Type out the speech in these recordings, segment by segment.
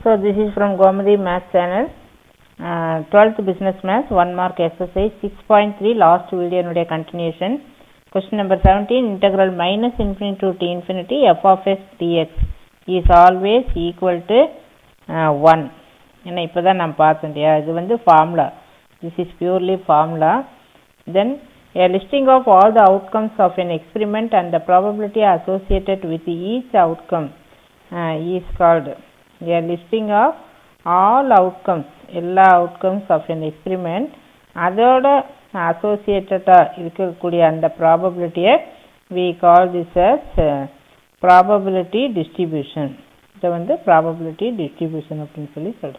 So this is from Gomadi Math channel. Uh, 12th business math, 1 mark exercise 6.3 last video nuடைய continuation. Question number 17 integral minus infinity to t infinity f of x dx is always equal to uh, 1. ஏன்னா இப்போதான் நான் பார்த்தேன் இல்லையா இது வந்து formula this is purely formula then a listing of all the outcomes of an experiment and the probability associated with each outcome uh, is called a listing of all outcomes எல்லா outcomes of an experiment அதோட அசோசியேட்டடாக இருக்கக்கூடிய அந்த ப்ராபபிலிட்டியை we call this as uh, probability distribution இதை வந்து probability distribution அப்படின்னு சொல்லி சொல்கிறோம்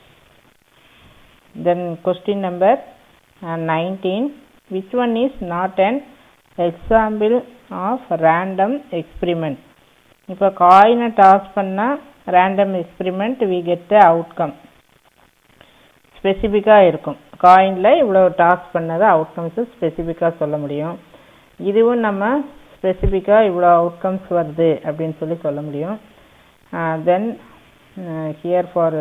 then question number uh, 19 which one is not an example of random experiment இப்போ காயினை டாஸ் பண்ணால் random experiment we get the outcome ஸ்பெசிஃபிக்காக இருக்கும் காயினில் இவ்வளோ டாஸ் பண்ணதை அவுட்கம்ஸு ஸ்பெசிஃபிக்காக சொல்ல முடியும் இதுவும் நம்ம ஸ்பெசிஃபிக்காக இவ்வளோ அவுட்கம்ஸ் வருது அப்படின்னு சொல்லி சொல்ல முடியும் then here for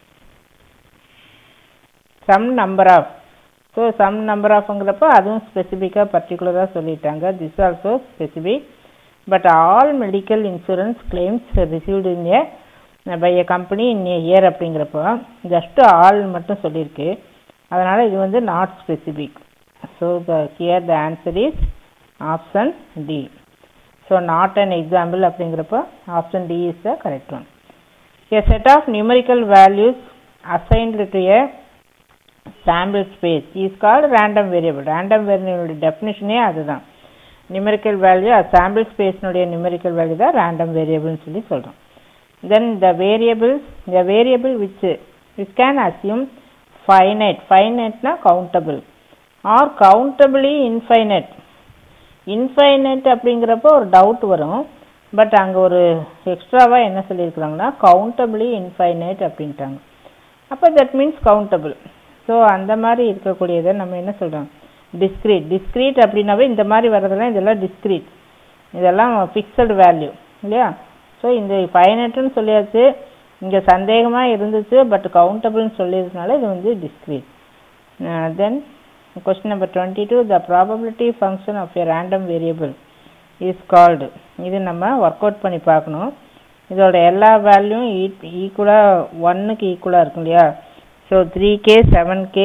some number of so some number ஆஃப்ங்கிறப்ப அதுவும் ஸ்பெசிஃபிக்காக பர்டிகுலராக சொல்லிட்டாங்க this also specific but all medical insurance claims received in a by a company in a year அப்படிங்கிறப்போ ஜஸ்ட் ஆல் மட்டும் சொல்லியிருக்கு அதனால் இது வந்து not specific so the here the answer is option D so not an example அப்படிங்கிறப்போ option D is the correct one A set of numerical values assigned to a sample space is called random variable. Random variable definition அதுதான் numerical value sample space னுடைய numerical value தான் random variable சொல்லி சொல்றோம் then the variables the variable which which can assume finite finite னா countable or countably infinite infinite அப்படிங்கிறப்போ ஒரு doubt வரும் but அங்கே ஒரு எக்ஸ்ட்ராவாக என்ன சொல்லியிருக்கிறாங்கன்னா கவுண்டபிளி இன்ஃபைனைட் அப்படின்ட்டாங்க அப்போ தட் மீன்ஸ் கவுண்டபிள் ஸோ அந்த மாதிரி இருக்கக்கூடியதை நம்ம என்ன சொல்கிறோம் டிஸ்க்ரீட் டிஸ்க்ரீட் அப்படின்னாவே இந்த மாதிரி வர்றதெல்லாம் இதெல்லாம் டிஸ்க்ரீட் இதெல்லாம் ஃபிக்ஸடு வேல்யூ இல்லையா ஸோ இந்த ஃபைனட்டுன்னு சொல்லியாச்சு இங்கே சந்தேகமாக இருந்துச்சு பட் கவுண்டபிள்னு சொல்லியிருக்கனால இது வந்து discrete then question number twenty two the probability function of a random variable is called இது நம்ம ஒர்க் அவுட் பண்ணி பார்க்கணும் இதோட எல்லா வேல்யூம் ஈக்குவலாக ஒன்னுக்கு ஈக்குவலாக இருக்கும் இல்லையா so three K seven K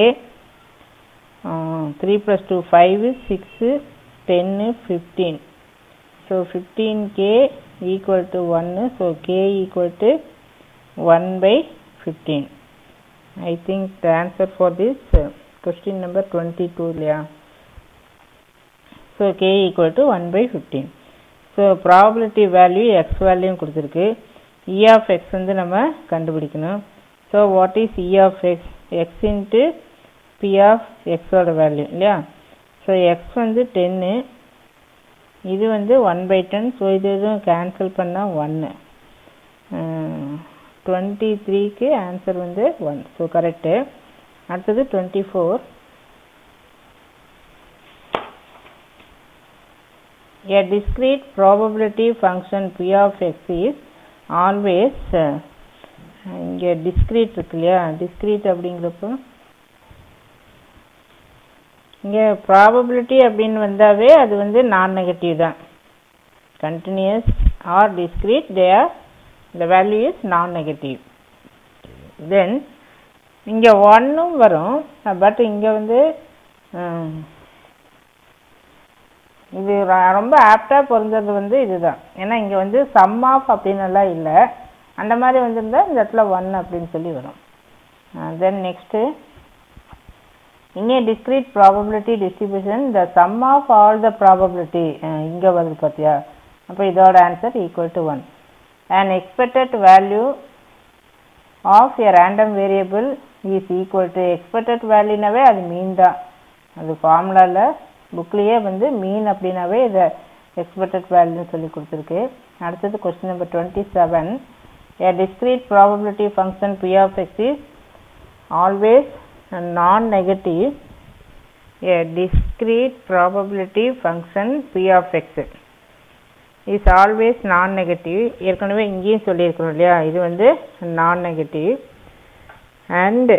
three plus two five six டென்னு fifteen so fifteen K equal to ஒன்று so K equal to one by fifteen I think the answer for this question number twenty two இல்லையா so K equal to one by fifteen so probability value X வேல்யூன்னு கொடுத்துருக்கு E of X வந்து நம்ம கண்டுபிடிக்கணும் so what is E of X X into P of எக்ஸோட value இல்லையா so X வந்து டென்னு இது வந்து ஒன் பை டென் ஸோ இது எதுவும் கேன்சல் பண்ணால் ஒன்று டுவெண்ட்டி த்ரீக்கு ஆன்சர் வந்து ஒன் ஸோ கரெக்டு அடுத்தது twenty four a discrete probability function p of x is always இங்கே discrete இருக்கு இல்லையா discrete அப்படிங்கிறப்போ இங்கே ப்ராபபிலிட்டி அப்படின்னு வந்தாவே அது வந்து நான் நெகட்டிவ் தான் continuous or discrete they are the value is non negative then இங்கே ஒன்னும் வரும் பட் இங்கே வந்து இது ரொம்ப ஆப்டாக பொருந்தது வந்து இதுதான் ஏன்னா இங்கே வந்து சம் ஆஃப் அப்படின்னுலாம் இல்லை அந்த மாதிரி வந்திருந்தா இந்த இடத்துல ஒன் அப்படின்னு சொல்லி வரும் தென் நெக்ஸ்ட்டு இங்கே discrete probability distribution the sum of all the probability இங்கே வருது பார்த்தியா அப்போ இதோட answer equal to one and expected value of a random variable is equal to expected வேல்யூனாவே அது மீன் தான் அது ஃபார்முலாவில் புக்லேயே வந்து மீன் அப்படின்னாவே இதை எக்ஸ்பெக்டட் வேல்யூன்னு சொல்லி கொடுத்துருக்கு அடுத்தது question number twenty seven a discrete probability function P of X is always non negative a discrete probability function P of X is always non negative ஏற்கனவே இங்கேயும் சொல்லியிருக்கிறோம் இல்லையா இது வந்து non negative and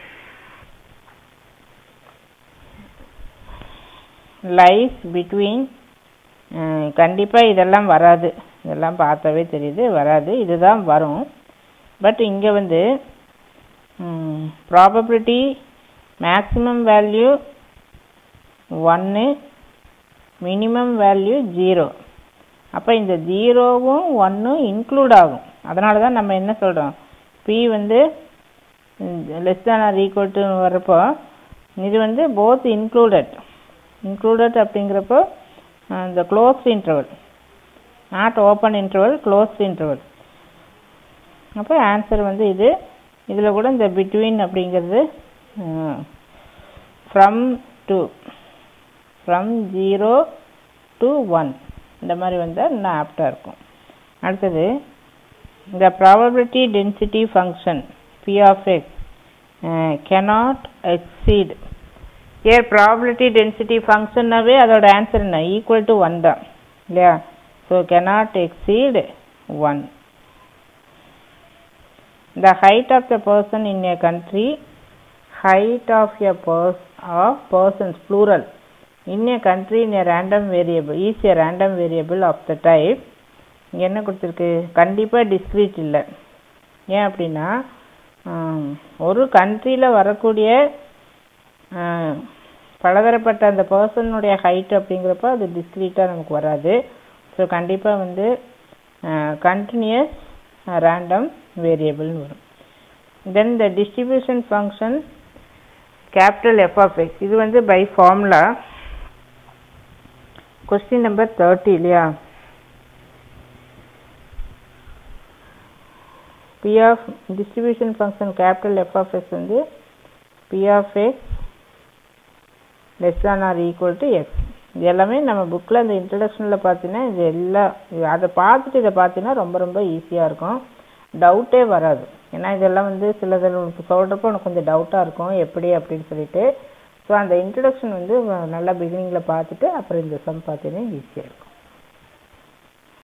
lies between கண்டிப்பாக இதெல்லாம் வராது இதெல்லாம் பார்த்தாவே தெரியுது வராது இதுதான் வரும் பட் இங்கே வந்து ப்ராபபிலிட்டி மேக்ஸிமம் வேல்யூ ஒன்று மினிமம் வேல்யூ ஜீரோ அப்போ இந்த ஜீரோவும் ஒன்றும் இன்க்ளூட் ஆகும் அதனால தான் நம்ம என்ன சொல்கிறோம் பி வந்து less than or equal to வர்றப்போ இது வந்து போத் இன்க்ளூடட் இன்க்ளூடட் அப்படிங்கிறப்போ இந்த closed interval not open interval closed interval அப்போ ஆன்சர் வந்து இது இதில் கூட இந்த பிட்வீன் அப்படிங்கிறது from to from zero to one இந்த மாதிரி வந்தால் இன்னும் ஆப்டாக இருக்கும் அடுத்தது இந்த probability density function P of X cannot exceed a probability density ஃபங்க்ஷன்னாவே அதோட ஆன்சர் என்ன ஈக்குவல் டு ஒன் தான் இல்லையா so cannot exceed one the height of the person in a country height of a pers of persons plural in a country in a random variable is a random variable of the type இங்க என்ன கொடுத்துருக்கு கண்டிப்பாக discrete இல்லை ஏன் அப்படின்னா ஒரு கண்ட்ரியில் வரக்கூடிய பலதரப்பட்ட அந்த பர்சனுடைய ஹைட் அப்படிங்கிறப்ப அது டிஸ்க்ரீட்டாக நமக்கு வராது ஸோ கண்டிப்பாக வந்து கண்டினியூஸ் ரேண்டம் வேரியபிள்னு வரும் then the distribution function capital F of X இது வந்து by formula question number thirty இல்லையா P of distribution function capital F of X வந்து P of X less than or equal to X இது எல்லாமே நம்ம புக்கில் அந்த இன்ட்ரடக்ஷனில் பார்த்தீங்கன்னா இது எல்லாம் அதை பார்த்துட்டு இதை பார்த்தீங்கன்னா ரொம்ப ரொம்ப ஈஸியாக இருக்கும் டவுட்டே வராது ஏன்னா இதெல்லாம் வந்து சிலதில் சொல்கிறப்போ உனக்கு கொஞ்சம் டவுட்டாக இருக்கும் எப்படி அப்படின்னு சொல்லிட்டு ஸோ அந்த இன்ட்ரடக்ஷன் வந்து நல்லா பிகினிங்கில் பார்த்துட்டு அப்புறம் இந்த சம் பார்த்தீங்கன்னா ஈஸியாக இருக்கும்